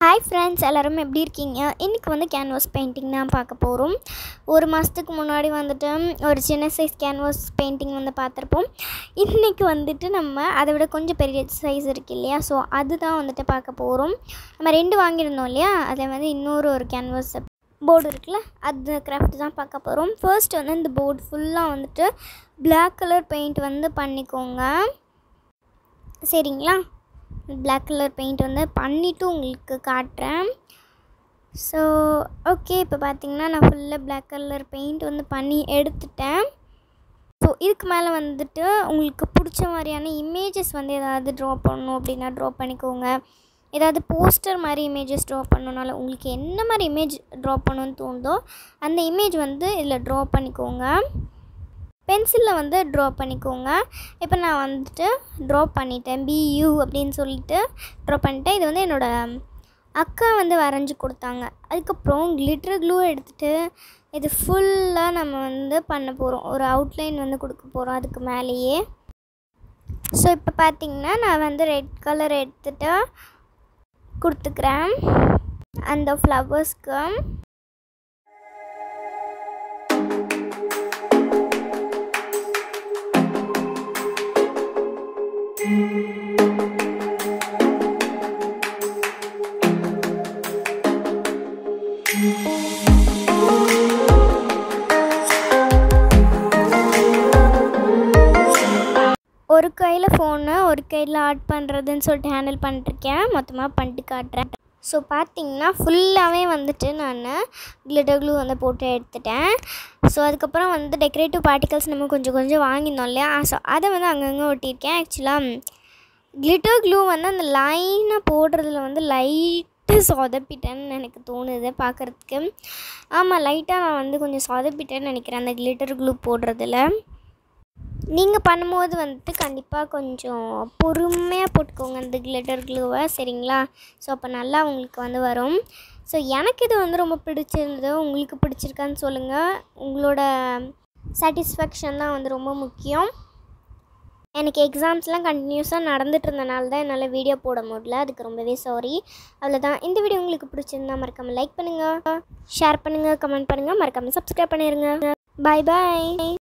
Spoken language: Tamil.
ஹாய் ஃப்ரெண்ட்ஸ் எல்லோரும் எப்படி இருக்கீங்க இன்றைக்கி வந்து கேன்வாஸ் பெயிண்டிங் தான் பார்க்க போகிறோம் ஒரு மாதத்துக்கு முன்னாடி வந்துட்டு ஒரு சின்ன சைஸ் கேன்வாஸ் பெயிண்டிங் வந்து பார்த்துருப்போம் இன்றைக்கி வந்துட்டு நம்ம அதை விட கொஞ்சம் பெரிய சைஸ் இருக்கு இல்லையா ஸோ அதுதான் வந்துட்டு பார்க்க போகிறோம் நம்ம ரெண்டு வாங்கியிருந்தோம் இல்லையா அதில் வந்து இன்னொரு ஒரு கேன்வாஸ் போர்டு இருக்குல்ல அந்த கிராஃப்ட் தான் பார்க்க போகிறோம் ஃபர்ஸ்ட் வந்து இந்த போர்டு ஃபுல்லாக வந்துட்டு பிளாக் கலர் பெயிண்ட் வந்து பண்ணிக்கோங்க சரிங்களா பிளாக் கலர் பெயிண்ட் வந்து பண்ணிவிட்டு உங்களுக்கு காட்டுறேன் ஸோ ஓகே இப்போ பார்த்தீங்கன்னா நான் ஃபுல்லாக பிளாக் கலர் பெயிண்ட் வந்து பண்ணி எடுத்துட்டேன் ஸோ இதுக்கு மேலே வந்துட்டு உங்களுக்கு பிடிச்ச மாதிரியான இமேஜஸ் வந்து ஏதாவது ட்ரா பண்ணணும் அப்படின்னா ட்ரா பண்ணிக்கோங்க ஏதாவது போஸ்டர் மாதிரி இமேஜஸ் ட்ரா பண்ணணுனால உங்களுக்கு என்ன மாதிரி இமேஜ் ட்ரா பண்ணணும்னு தோணுதோ அந்த இமேஜ் வந்து இதில் ட்ரா பண்ணிக்கோங்க பென்சிலில் வந்து ட்ரா பண்ணிக்கோங்க இப்போ நான் வந்துட்டு ட்ரா பண்ணிட்டேன் பியூ அப்படின்னு சொல்லிட்டு ட்ரா பண்ணிட்டேன் இது வந்து என்னோடய அக்கா வந்து வரைஞ்சி கொடுத்தாங்க அதுக்கப்புறம் கிளிட்டர் க்ளூ எடுத்துகிட்டு இது ஃபுல்லாக நம்ம வந்து பண்ண போகிறோம் ஒரு அவுட்லைன் வந்து கொடுக்க போகிறோம் அதுக்கு மேலேயே ஸோ இப்போ பார்த்திங்கன்னா நான் வந்து ரெட் கலர் எடுத்துகிட்டு கொடுத்துக்கிறேன் அந்த ஃப்ளவர்ஸ்க்கு ஒரு கையில் ஃபோனு ஒரு கையில் ஆட் பண்ணுறதுன்னு சொல்லிட்டு ஹேண்டில் பண்ணிட்டுருக்கேன் மொத்தமாக பண்ணிட்டு காட்டுறேன் ஸோ பார்த்தீங்கன்னா ஃபுல்லாகவே வந்துட்டு நான் கிளிட்டர் க்ளூ வந்து போட்டு எடுத்துட்டேன் ஸோ அதுக்கப்புறம் வந்து டெக்கரேட்டிவ் பார்ட்டிகல்ஸ் நம்ம கொஞ்சம் கொஞ்சம் வாங்கியிருந்தோம் இல்லையா ஸோ அதை வந்து அங்கங்கே ஒட்டியிருக்கேன் ஆக்சுவலாக கிளிட்டர் க்ளூ வந்து அந்த லைனாக போடுறதுல வந்து லைட்டு சொதப்பிட்டேன்னு எனக்கு தோணுது பார்க்குறதுக்கு ஆமாம் லைட்டாக நான் வந்து கொஞ்சம் சொதப்பிட்டேன்னு நினைக்கிறேன் அந்த கிளிட்டர் க்ளூ போடுறதுல நீங்கள் பண்ணும்போது வந்துட்டு கண்டிப்பாக கொஞ்சம் பொறுமையாக போட்டுக்கோங்க அந்த கிளிட்டர் க்ளூவை சரிங்களா ஸோ அப்போ நல்லா உங்களுக்கு வந்து வரும் ஸோ எனக்கு இது வந்து ரொம்ப பிடிச்சிருந்தது உங்களுக்கு பிடிச்சிருக்கான்னு சொல்லுங்கள் உங்களோட சாட்டிஸ்ஃபேக்ஷன் தான் வந்து ரொம்ப முக்கியம் எனக்கு எக்ஸாம்ஸ்லாம் கண்டினியூஸாக நடந்துட்டு இருந்தனால தான் என்னால் வீடியோ போட முடியல அதுக்கு ரொம்பவே சாரி அவ்வளோதான் இந்த வீடியோ உங்களுக்கு பிடிச்சிருந்தா மறக்காமல் லைக் பண்ணுங்கள் ஷேர் பண்ணுங்கள் கமெண்ட் பண்ணுங்கள் மறக்காமல் சப்ஸ்கிரைப் பண்ணிடுங்க பாய் பாய்